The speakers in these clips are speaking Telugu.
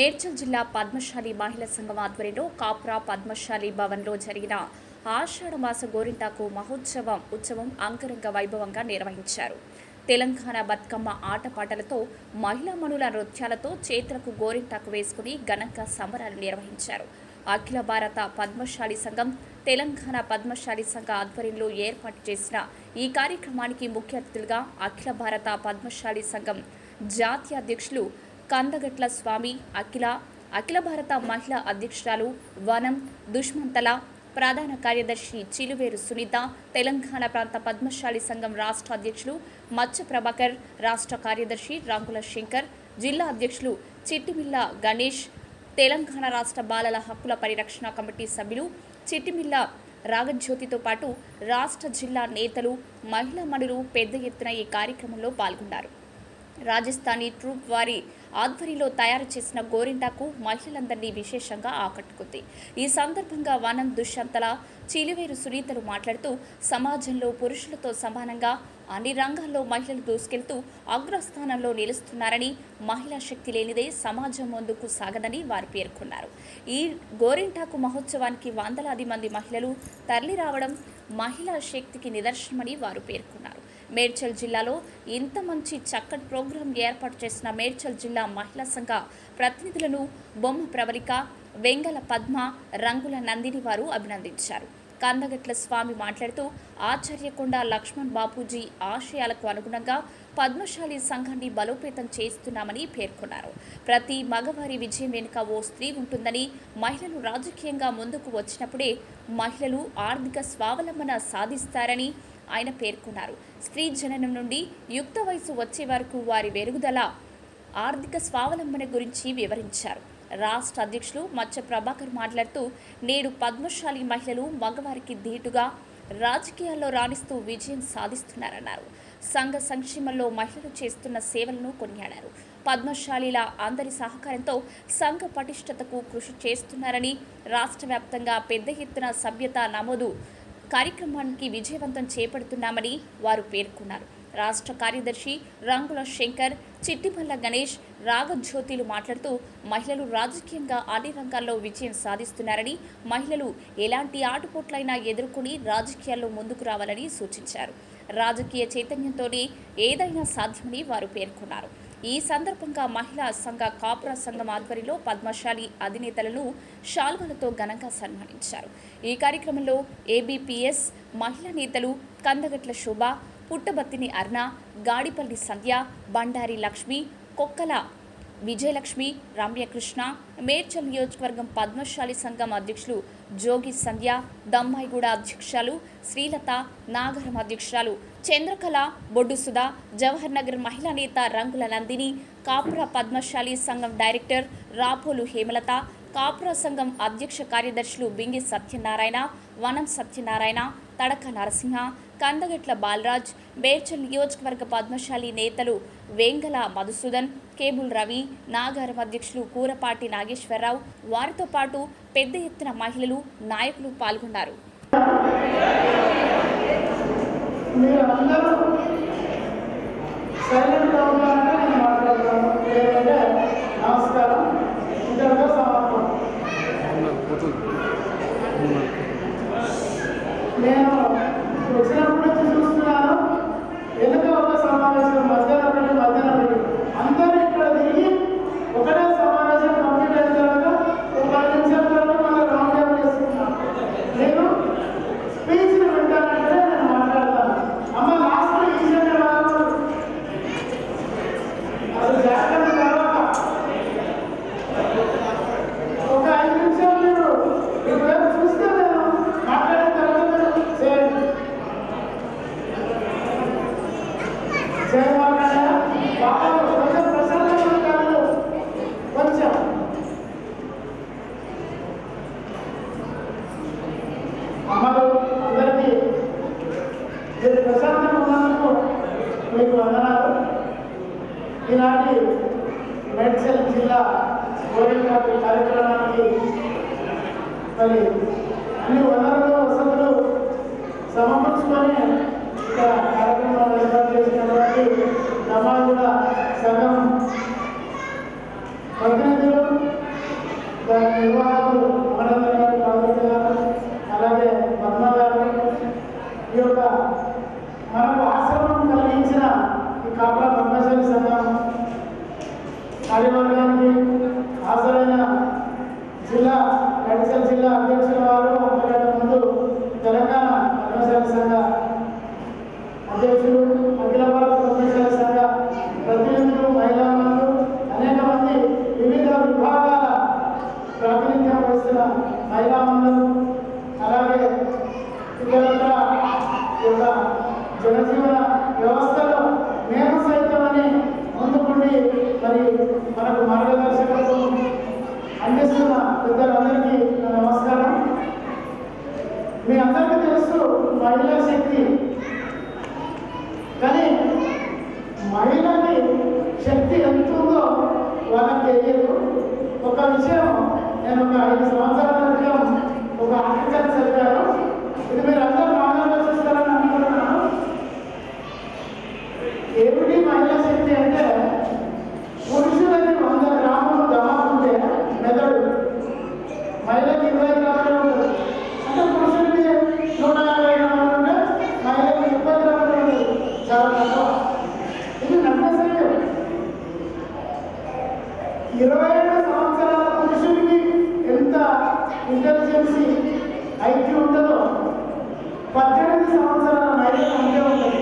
మేడ్చల్ జిల్లా పద్మశాలి మహిళా సంఘం ఆధ్వర్యంలో కాప్రా పద్మశాలి భవన్లో జరిగిన ఆషాఢ మాస గోరింటాకు మహోత్సవం ఉత్సవం అంగరంగ వైభవంగా నిర్వహించారు తెలంగాణ బతుకమ్మ ఆటపాటలతో మహిళా మనుల నృత్యాలతో చేతులకు గోరింటాకు వేసుకుని ఘనంగా సంబరాలు నిర్వహించారు అఖిల భారత పద్మశాలి సంఘం తెలంగాణ పద్మశాలి సంఘ ఆధ్వర్యంలో ఏర్పాటు చేసిన ఈ కార్యక్రమానికి ముఖ్య అతిథులుగా అఖిల భారత పద్మశాలి సంఘం జాతీయ అధ్యక్షులు కందగట్ల స్వామి అఖిల అఖిల భారత మహిళా అధ్యక్షురాలు వనం దుష్మంతల ప్రధాన కార్యదర్శి చిలువేరు సునీత తెలంగాణ ప్రాంత పద్మశాలి సంఘం రాష్ట్ర అధ్యక్షులు మచ్చ ప్రభాకర్ రాష్ట్ర కార్యదర్శి రంగుల శంకర్ జిల్లా అధ్యక్షులు చిట్టిమిల్ల గణేష్ తెలంగాణ రాష్ట్ర బాలల హక్కుల పరిరక్షణ కమిటీ సభ్యులు చిట్టిమిల్ల రాగజ్యోతితో పాటు రాష్ట్ర జిల్లా నేతలు మహిళా మనులు పెద్ద ఎత్తున ఈ కార్యక్రమంలో పాల్గొన్నారు రాజస్థానీ ట్రూప్ వారి ఆధ్వర్యంలో తయారు చేసిన గోరింటాకు మహిళలందరినీ విశేషంగా ఆకట్టుకుంది ఈ సందర్భంగా వనం దుష్యంతల చిలివేరు సునీతలు మాట్లాడుతూ సమాజంలో పురుషులతో సమానంగా అన్ని రంగాల్లో మహిళలు దూసుకెళ్తూ అగ్రస్థానంలో నిలుస్తున్నారని మహిళా శక్తి లేనిదే సమాజం ముందుకు సాగదని వారు పేర్కొన్నారు ఈ గోరింటాకు మహోత్సవానికి వందలాది మంది మహిళలు తరలి రావడం మహిళా శక్తికి నిదర్శనమని వారు పేర్కొన్నారు మేడ్చల్ జిల్లాలో ఇంత మంచి చక్కటి ప్రోగ్రాం ఏర్పాటు చేసిన మేడ్చల్ జిల్లా మహిళా సంఘ ప్రతినిధులను బొమ్మ ప్రవళిక వెంగల పద్మ రంగుల నందిని వారు అభినందించారు కందగట్ల స్వామి మాట్లాడుతూ ఆచార్యకొండ లక్ష్మణ్ బాపూజీ ఆశయాలకు అనుగుణంగా పద్మశాలి సంఘాన్ని బలోపేతం చేస్తున్నామని పేర్కొన్నారు ప్రతి మగవారి విజయం వెనుక ఓ స్త్రీ ఉంటుందని మహిళలు రాజకీయంగా ముందుకు వచ్చినప్పుడే మహిళలు ఆర్థిక స్వావలంబన సాధిస్తారని ఆయన పేర్కొన్నారు స్త్రీ జననం నుండి యుక్త వయసు వచ్చే వరకు వారి వెరుగుదల ఆర్థిక స్వావలంబన గురించి వివరించారు రాష్ట్ర అధ్యక్షులు మచ్చ ప్రభాకర్ మాట్లాడుతూ నేడు పద్మశాలి మహిళలు మగవారికి ధీటుగా రాజకీయాల్లో రాణిస్తూ విజయం సాధిస్తున్నారన్నారు సంఘ సంక్షేమంలో మహిళలు చేస్తున్న సేవలను కొనియాడారు పద్మశాలిల అందరి సహకారంతో సంఘ పటిష్టతకు కృషి చేస్తున్నారని రాష్ట్ర వ్యాప్తంగా పెద్ద ఎత్తున సభ్యత నమోదు కార్యక్రమానికి విజయవంతం చేపడుతున్నామని వారు పేర్కొన్నారు రాష్ట్ర కార్యదర్శి రంగుల శంకర్ చిట్టిపల్ల గణేష్ రాగజ్యోతిలు మాట్లాడుతూ మహిళలు రాజకీయంగా అన్ని రంగాల్లో విజయం సాధిస్తున్నారని మహిళలు ఎలాంటి ఆటుపోట్లైనా ఎదుర్కొని రాజకీయాల్లో ముందుకు రావాలని సూచించారు రాజకీయ చైతన్యంతోనే ఏదైనా సాధ్యమని వారు పేర్కొన్నారు ఈ సందర్భంగా మహిళా సంఘ కాపురా సంఘం ఆధ్వర్యంలో పద్మశాలి అధినేతలను శాల్వలతో ఘనంగా సన్మానించారు ఈ కార్యక్రమంలో ఏబీపీఎస్ మహిళా నేతలు కందగట్ల శోభ పుట్టబత్తిని అర్ణ గాడిపల్లి సంధ్య బండారి లక్ష్మి కొక్కల విజయలక్ష్మి రమ్యకృష్ణ మేడ్చల్ నియోజకవర్గం పద్మశాలి సంఘం అధ్యక్షులు జోగి సంధ్య దమ్మాయిగూడ అధ్యక్షులు శ్రీలత నాగరం అధ్యక్షురాలు చంద్రకళ బొడ్డు సుధా జవహర్ నగర్ మహిళా నేత రంగుల నందిని కాపురా పద్మశాలి సంఘం డైరెక్టర్ రాపోలు హేమలత కాపురా సంఘం అధ్యక్ష కార్యదర్శులు బింగి సత్యనారాయణ వనం సత్యనారాయణ తడక నరసింహ కందగట్ల బాలరాజ్ బేర్చల్ నియోజకవర్గ పద్మశాలి నేతలు వేంగల మధుసూదన్ కేబుల్ రవి నాగారం అధ్యక్షులు కూరపాటి నాగేశ్వరరావు వారితో పాటు పెద్ద ఎత్తున మహిళలు నాయకులు పాల్గొన్నారు మీరు అందరూ సైలెంట్గా ఉన్నారంటే నేను మాట్లాడతాను లేదంటే నమస్కారం ఇంతగా సమర్పణ నేను వచ్చినప్పటి నుంచి చూస్తున్నాను వెనుక ఒక సమావేశం మధ్యాహ్నం పెట్టి మధ్యాహ్నం పెట్టి అందరూ ఇక్కడ తిరిగి ఒకటే సమావేశం కంప్లీట్ అయిన తర్వాత ఒక పది నిమిషాల తర్వాత మనం రౌండ్ టేబుల్ వేసుకున్నాం నేను స్పీచ్ వింటానంటే నేను మాట్లాడతాను అమ్మ లాస్ట్ ఈ సెకండ్ వాళ్ళు అసలు జాగ్రత్త తర్వాత ఒక ఐదు నిమిషాలు మీరు మీ వైపు చూస్తే నేను మాట్లాడిన తర్వాత మీరు చేయండి జయ మాట్లాడారా బాగా కొంచెం ప్రశాంతంగా కాదు కొంచెం అమ్మలు అందరికీ మీరు ప్రశాంతంగా ఉన్నందుకు మీకు వందనాలు ఈనాటి మేడ్చల్ జిల్లా గోరింకాపు కార్యక్రమానికి మరి అన్ని వనరులు వసతులు సమకూర్చుకొని ఇక్కడ కార్యక్రమం ఏర్పాటు చేసినటువంటి నమాజుల సంఘం ప్రతినిధులు శక్తి ఎంత ఉందో వాళ్ళకి తెలియదు ఒక విషయం నేను ఒక ఐదు సంవత్సరాల క్రితం ఒక ఆర్టికల్ చదివాను ఇది మీరు అందరూ బాగా చూస్తారని అనుకుంటున్నాను ఏమిటి మహిళా శక్తి అంటే పురుషులకి వంద గ్రాములు దమాకుంటే మెదడు మహిళకి ఇరవై గ్రాములు ఉంటుంది అంటే పురుషులకి నూట యాభై గ్రాములు ఉంటే మహిళకి ముప్పై గ్రాములు ఉంటుంది చాలా తక్కువ ఇది నమ్మసంగా ఇరవై ఏడు సంవత్సరాల పురుషుడికి ఎంత ఇంటెలిజెన్సీ ఐక్యూ ఉంటుందో పద్దెనిమిది సంవత్సరాల మహిళ అంతే ఉంటుంది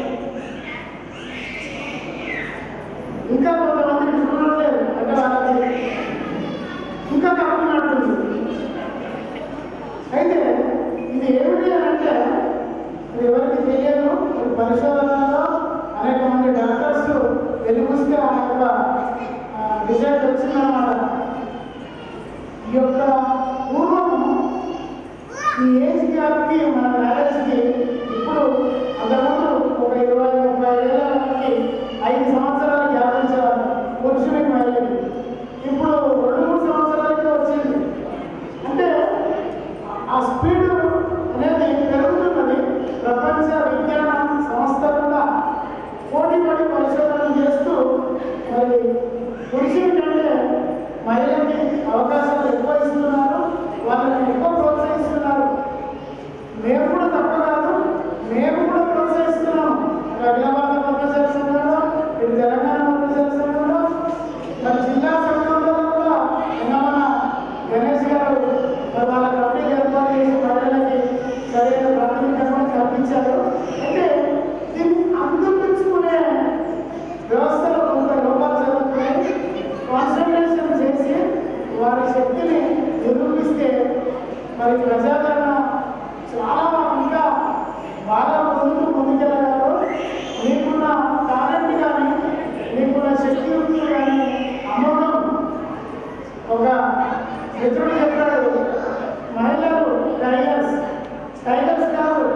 ఇంకా కొంతమంది చూడట్లేదు అంటే వాళ్ళకి ఇంకా తక్కువ నడుతుంది అయితే ఇది ఏమిటి అని అంటే ఇది ఎవరికి తెలియదు ఈ పరిశోధనలో అనేక మంది డాక్టర్స్ వెలుగుస్తే ఆ యొక్క రిజల్ట్ వచ్చిందన్నమాట ఈ యొక్క పూర్వం ఈ ఏజ్ గ్యాప్కి మన మ్యారేజ్కి ఇప్పుడు అంతకుముందు ఒక ఇరవై ముప్పై ఏళ్ళకి ఐదు సంవత్సరాల గ్యాప్ ఇచ్చేవారు పురుషునికి మహిళకి ఇప్పుడు రెండు మూడు సంవత్సరాలకే వచ్చింది అంటే ఆ స్పీడ్ అనేది పెరుగుతున్నది ప్రపంచ విజ్ఞాన సంస్థ కూడా పోటీ పడి పరిశోధనలు చేస్తూ మరి పురుషుల కంటే మహిళకి అవకాశాలు ఎక్కువ ఇస్తున్నారు వాళ్ళని ఎక్కువ ప్రోత్సహిస్తున్నారు మేము కూడా తప్ప కాదు మేము కూడా ప్రోత్సహిస్తున్నాం అఖిలభారత పద్మశాల సంఘంలో ఇటు తెలంగాణ పద్మశాల సంఘంలో మరి జిల్లా సంఘంలో కూడా నిన్న మన గణేష్ గారు మరి వాళ్ళ కమిటీ ఏర్పాటు చేసి మహిళలకి సరైన ప్రాథమికంగా కల్పించారు అయితే దీన్ని అందిపించుకునే వ్యవస్థలో కొంత లోపాలు జరుగుతున్నాయి కాన్సన్ట్రేషన్ చేసి వారి శక్తిని నిరూపిస్తే మరి ప్రజాదరణ చాలా ఇంకా బాగా ముందుకు ముందుకెళ్ళగలరు మీకున్న టాలెంట్ కానీ మీకున్న శక్తియుక్తులు కానీ అమోఘం ఒక మిత్రుడు చెప్పాడు మహిళలు టైగర్స్ టైగర్స్ కాదు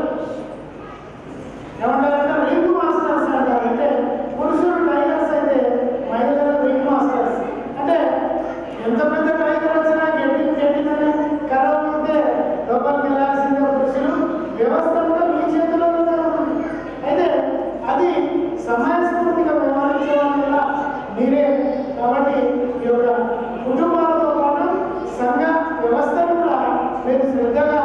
ఏమంటారంటే రింగ్ మాస్టర్స్ అంటారు అంటే పురుషులు టైగర్స్ అయితే మహిళలు రింగ్ మాస్టర్స్ అంటే ఎంత పెద్ద టైగర్ వచ్చినా గడ్డి గడ్డితోనే కర్ర ఉంటే లోపలికి వెళ్ళాల్సిందే పురుషులు వ్యవస్థ కూడా మీ చేతిలోనే ఉంది అయితే అది సమయస్ఫూర్తిగా వ్యవహరించడం వల్ల మీరే కాబట్టి ఈ యొక్క కుటుంబాలతో పాటు సంఘ వ్యవస్థను కూడా మీరు శ్రద్ధగా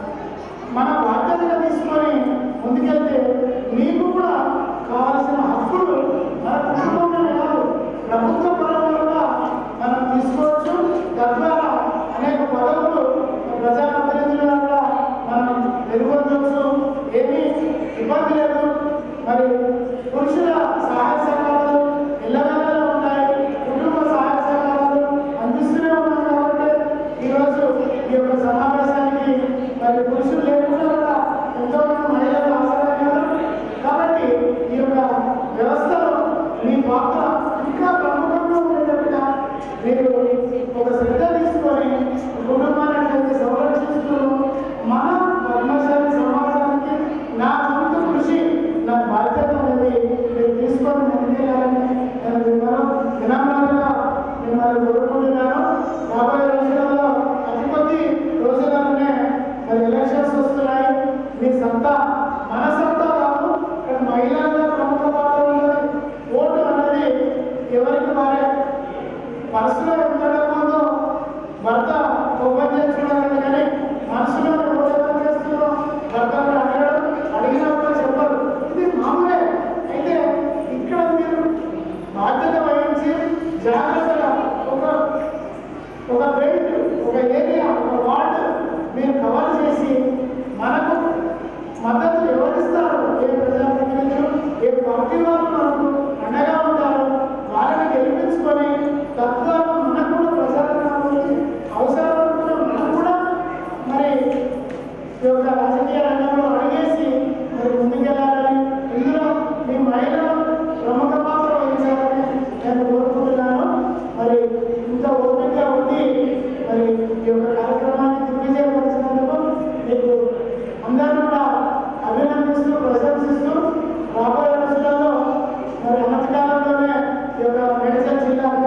మన బాధ్యతగా తీసుకొని ముందుకెళ్తే మీకు కూడా కావాల్సిన హక్కులు మన కుటుంబంలోనే కాదు ప్రభుత్వ పరంగా కూడా మనం తీసుకోవచ్చు తద్వారా అనేక పదవులు ప్రజాప్రతినిధులుగా కూడా మనం వెలుగొందవచ్చు ఏమీ ఇబ్బంది లేదు మరి పురుషుల సహాయ సహకారాలు ఎల్లవేళలా ఉంటాయి కుటుంబ సహాయ సహకారాలు అందిస్తూనే ఉన్నాం కాబట్టి ఈరోజు ఈ యొక్క సమావేశానికి మరి పురుషులు లేకుండా కూడా ఎంతో మంది మహిళలు అవసరమయ్యారు కాబట్టి ఈ యొక్క వ్యవస్థలో మీ పాత్ర ఇంకా ప్రముఖంగా ఉండేటట్టుగా మీరు ఒక శ్రద్ధ తీసుకొని కుటుంబాన్ని అయితే సంరక్షిస్తూ మన పద్మశాలి సమాజానికి నా వంతు కృషి నా బాధ్యత అనేది మీరు తీసుకొని ముందుకెళ్ళాలని నేను మిమ్మల్ని వినమ్రంగా మిమ్మల్ని కోరుకుంటున్నాను రాబోయే రోజులలో అతి కొద్ది రోజులలోనే మరి ఎలక్షన్స్ వస్తున్నాయి మీ సత్తా మన సత్తా కాదు ఇక్కడ మహిళల్లో ప్రముఖ పాత్ర ఉన్నది ఓటు అనేది ఎవరికి వారే పర్సులో ఎంత డబ్బు ఉందో భర్త ఓపెన్ చేసుకోవడం కానీ మనసులో ఓటు ఎవరు చేస్తుందో భర్త కూడా అడగడం అడిగినా కూడా చెప్పరు ఇది మామూలే అయితే ఇక్కడ మీరు బాధ్యత వహించి జాగ్రత్తగా ఒక ఒక బెల్ట్ ఒక ఏరియా ఒక వార్డు మీరు కవర్ చేసి మనకు మద్దతు ఎవరిస్తారు ఏ ప్రజాప్రతినిధులు ఏ పార్టీ వాళ్ళు మనకు అండగా ఉంటారు వారిని గెలిపించుకొని తద్వారా మనకు కూడా ప్రజాదరణ అభివృద్ధి అవసరాలు కూడా మనం కూడా మరి ఈ యొక్క రాజకీయ రంగంలో అడిగేసి మరి ముందుకెళ్ళాలని ఇందులో మీ మహిళలు ప్రముఖ పాత్ర వహించాలని నేను కోరుకుంటున్నాను మరి ఇంత ఓపికగా ఉండి మరి ఈ యొక్క కార్యక్రమాన్ని దిగ్విజయపరిచినందుకు మీకు అందరూ కూడా అభినందిస్తూ ప్రశంసిస్తూ రాబోయే రోజులలో మరి అనతి కాలంలోనే ఈ యొక్క మెడిసిన్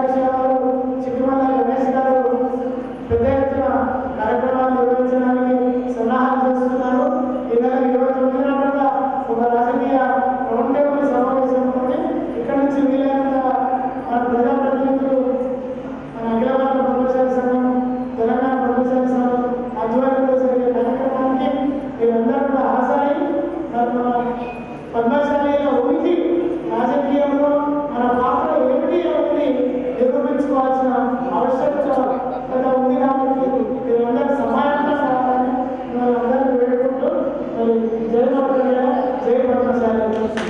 అధ్యక్ష గారు చిక్కుమల్ల గణేష్ గారు పెద్ద ఎత్తున కార్యక్రమాలు నిర్వహించడానికి సన్నాహాలు చేస్తున్నారు ఈ నెల ఇరవై తొమ్మిది నాటిక ఒక రాజకీయ రౌండ్ టేబుల్ సమావేశం ఉంది ఇక్కడ నుంచి వీలైనంత మన ప్రజాప్రతినిధులు మన అఖిల భారత ప్రొఫెసర్ సంఘం తెలంగాణ ప్రొఫెసర్ సంఘం ఆధ్వర్యంలో జరిగే కార్యక్రమానికి మీరందరూ కూడా హాజరై మరి మన పద్మశాలిలో ఉనికి రాజకీయంలో మన పాత్ర ఏమిటి అనేది నిరూపించుకోవాల్సిన ఆవశ్యకత ఉంది కాబట్టి మీరందరూ సమానంగా కావాలని మనందరినీ వేడుకుంటూ మరి జై మాత్రమే జై పద్మశాలి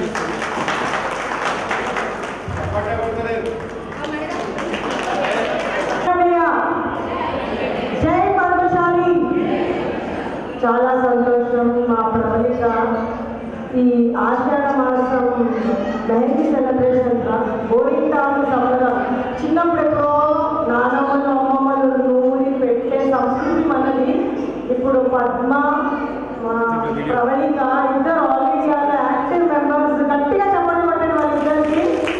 జై పద్మశాలి చాలా సంతోషం మా ప్రవళిక ఈ ఆషాఢ మాసం మెహందీ సెలబ్రేషన్ గోరింటాకు సంబరం చిన్నప్పుడు ఎప్పుడో నానమ్మలు అమ్మమ్మలు నూరి పెట్టే సంస్కృతి మనది ఇప్పుడు పద్మ మా ప్రవళిక ఇద్దరు ఆల్ ఇండియాలో యాక్టివ్ మెంబర్స్ గట్టిగా చెప్పండి పట్టండి వాళ్ళిద్దరికి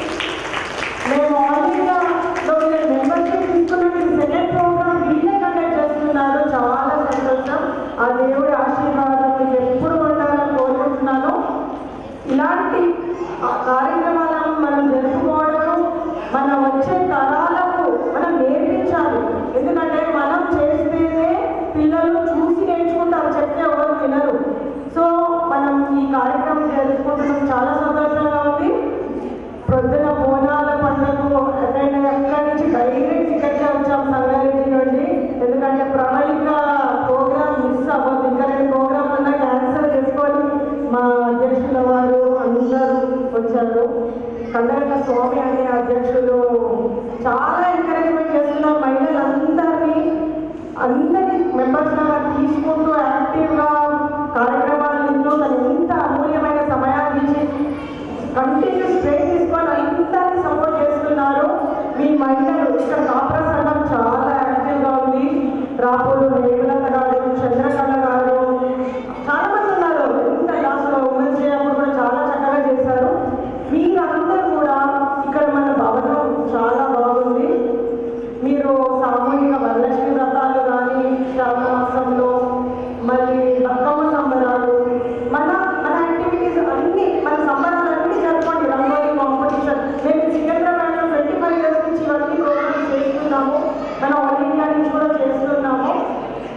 మేము ఆల్ ఇండియాలో మెంబర్షిప్ తీసుకున్న సెకండ్ ప్రోగ్రామ్ వీళ్ళే కండక్ట్ చేస్తున్నారు చాలా సంతోషం ఆ దేవుడి ఆశీర్వాదం మీకు ఎప్పుడు ఉండాలని కోరుకుంటున్నాను ఇలాంటి ఆ కార్యక్రమాలను మనం జరుపుకోవడం మన వచ్చే తరాలకు మనం నేర్పించాలి ఎందుకంటే మనం చేస్తేనే పిల్లలు చూసి నేర్చుకుంటారు చెప్తే ఎవరు వినరు సో మనం ఈ కార్యక్రమం జరుపుకుంటున్నాం చాలా సంతోషంగా ఉంది ప్రొద్దున బోనాల పండుగకు అటెండ్ అక్కడి నుంచి డైరెక్ట్ ఇక్కడికే వచ్చాం సంగారెడ్డి నుండి ఎందుకంటే ప్రణాళిక ప్రోగ్రామ్ మిస్ అవ్వదు ఇంకా రెండు ప్రోగ్రామ్ అన్నా క్యాన్సల్ చేసుకొని మా అధ్యక్షుల వారు అందరూ వచ్చారు కండగట్ట స్వామి అనే అధ్యక్షులు చాలా ఎంకరేజ్మెంట్ చేస్తున్నారు మహిళలందరినీ అందరి మెంబర్స్ తీసుకుంటూ యాక్టివ్గా కార్యక్రమాలు ఇంట్లో తను ఎంత అమూల్యమైన సమయాన్ని ఇచ్చి కంటిన్యూస్ బ్రేక్ తీసుకొని అందరినీ సపోర్ట్ చేస్తున్నారు మీ మహిళలు ఇక్కడ కాపుర సంఘం చాలా యాక్టివ్గా ఉంది రాపులు రేగులత గారు చంద్రకళ గారు చాలా మంది ఉన్నారు ఎంత లాస్ట్లో ఉమెన్స్ డే అప్పుడు కూడా చాలా చక్కగా చేశారు మీరందరూ కూడా ఇక్కడ మన భవనం చాలా బాగుంది మీరు సామూహిక వరలక్ష్మి వ్రతాలు కానీ శ్రావణమాసంలో మళ్ళీ బతుకమ్మ సంబరాలు మన మన యాక్టివిటీస్ అన్ని మన సంబరాలు అన్ని జరుపుకోండి రంగోలీ కాంపిటీషన్ మేము సికింద్రాబాద్లో ట్వంటీ ఫైవ్ ఇయర్స్ నుంచి ఇవన్నీ ప్రోగ్రామ్స్ చేస్తున్నాము మన ఆల్ ఇండియా నుంచి కూడా చేస్తున్నాము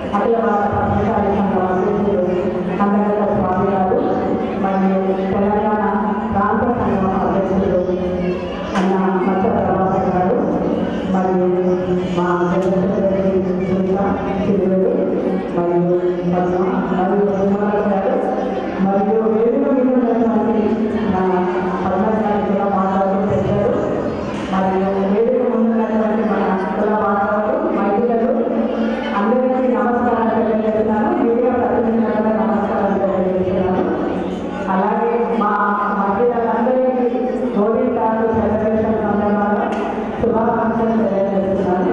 అఖిల భారత పద్మశాలి సంఘం అధ్యక్షులు కందగడ్డ స్వామి గారు మరియు తెలంగాణ ప్రాంత సంఘం అధ్యక్షులు అన్న మచ్చ ప్రభాకర్ గారు మరియు మా జగన్ సునీత చిరువేలు మరియు పద్మ మరియు సుమలత గారు మరియు వేదిక మీద ఉన్నటువంటి నా పద్మశాలి గారు కూడా మాట్లాడుతూ పెట్టారు మరియు వేదిక ముందున్నటువంటి మన కుల బాంధవులు మహిళలు అందరికీ నమస్కారం తెలియజేస్తున్నాను మీడియా ప్రతినిధులకు కూడా నమస్కారం తెలియజేస్తున్నాను అలాగే మా మహిళలందరికీ హోలీ కార్డు సెలబ్రేషన్ సందర్భంగా శుభాకాంక్షలు తెలియజేస్తున్నాను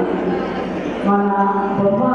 మన బొమ్మ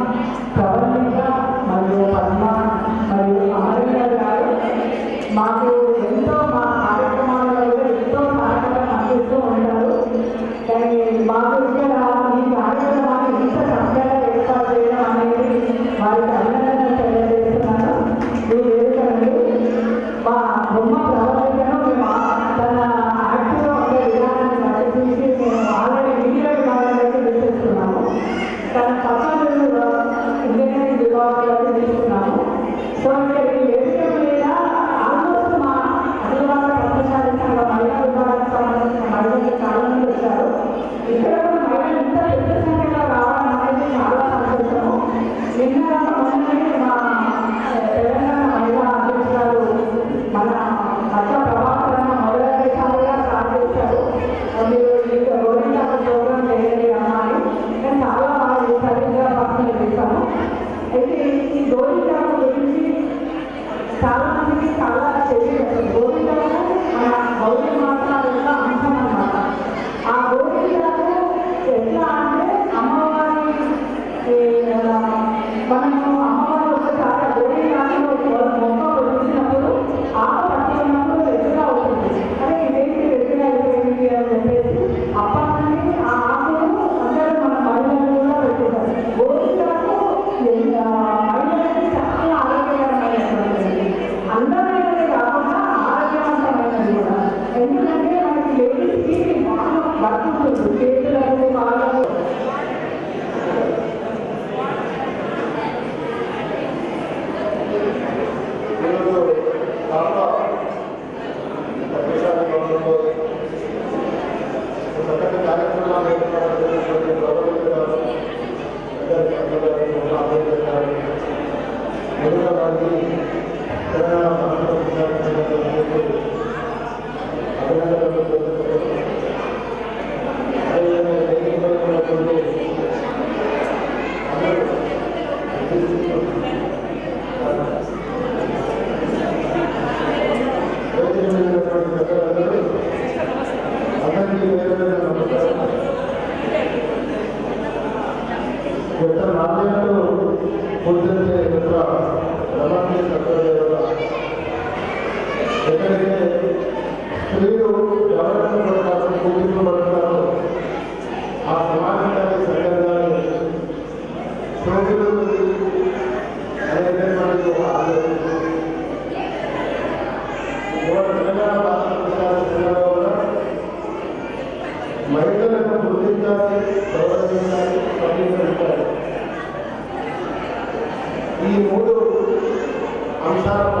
ప్రవళిక మరియు పద్మ మరియు అమరీంద్ర గారు మాకు ఎంతో మా కార్యక్రమాలలో కూడా ఎంతో సహాయంగా అందిస్తూ ఉంటారు కానీ మాకు ఇక్కడ ఈ కార్యక్రమాన్ని ఇంత చక్కగా ఏర్పాటు చేయడం అనేది వారికి అభినందన తెలియజేస్తున్నాను ఈ వేడుకలు మా బొమ్మ ప్రవర్తనను మేము ఆ- తన యాక్టివ్గా ఉండే విధానాన్ని బట్టి చూసి మేము ఆల్రెడీ వీడియో విభాగంలోకి తీసేస్తున్నాము తన పక్కన ఇంజనీరింగ్ విభాగంలోకి తీసుకున్నాము సో ఇక్కడ ఈ వేదిక మీద ఆల్మోస్ట్ మా అధికార పద్మశాలి సంఘ మహిళా విభాగానికి సంబంధించిన మహిళలు చాలా మంది వచ్చారు ఇక్కడ కూడా మహిళలు ఇంత పెద్ద సంఖ్యలో రావడం అనేది చాలా సంతోషము నిన్న మొన్ననే మా ఆ, తెలంగాణ మహిళా అధ్యక్షురాలు మన మధ్య ప్రభాకర్ అన్న మొదలైనసారిగా స్టార్ట్ చేశారు మీరు ఈ గోవింద ప్రోగ్రామ్ చేయండి అమ్మా అని నేను చాలా బాగా చేశాను ఇంకా పక్కన చేశాను అయితే ఈ గోవింద గురించి చాలా మందికి చాలా తెలియదు గోవిందము మన గౌరీ మాత యొక్క అంశం అన్నమాట ఆ గోవిందము ఎట్లా అంటే అమ్మవారి ఏ, ఆ, మనము అమ్మవారి ఒకసారి గోవిందాన్ని మొక్క పొడిచినప్పుడు ఆట పట్టి ఉన్నప్పుడు ఎదురుగా అవుతుంది అదే ఇదేంటి ఎదురుగా అయిపోయింది అని చెప్పేసి అప్పటి నుండి ఆ ఆకులు అందరూ మన మహిళలు కూడా పెట్టుకుంటారు గోవిందము ఆ, మహిళలకి చాలా ఆరోగ్యకరమైనటువంటిది అందమైనది కాకుండా ఆరోగ్యవంతమైనది కూడా ఎందుకంటే మనకి లేడీస్కి బాగా వర్తిస్తుంది చేతులకు కాళ్ళకు ఈరోజు చాలా పద్మశాలి భవనంలో ఒక చక్కటి కార్యక్రమాలు ఏర్పాటు చేసినటువంటి గౌరవ గారు అందరికీ అందరికీ ఉన్న అంబేద్కర్ గారు ముందుగా వారికి తెలంగాణ ప్రాంత పద్మశాలి సంఘం తరఫున అభినందనలు తెలుపుకుంటున్నాను. అదేవిధంగా వేదిక మీద ఉన్నటువంటి అందరూ ఎక్కడైతే స్త్రీలు ఎవరైనా పడతారో పూజించబడతారో ఆ సమాజంలోని సంఘాలు సోకులు అనేది మనకు ఆలోచన ఇవాళ తెలంగాణ రాష్ట్ర ప్రచార సంఘంలో కూడా మహిళలను గుర్తించాలి గౌరవించాలి స్పందించాలి ఈ మూడు అంశాల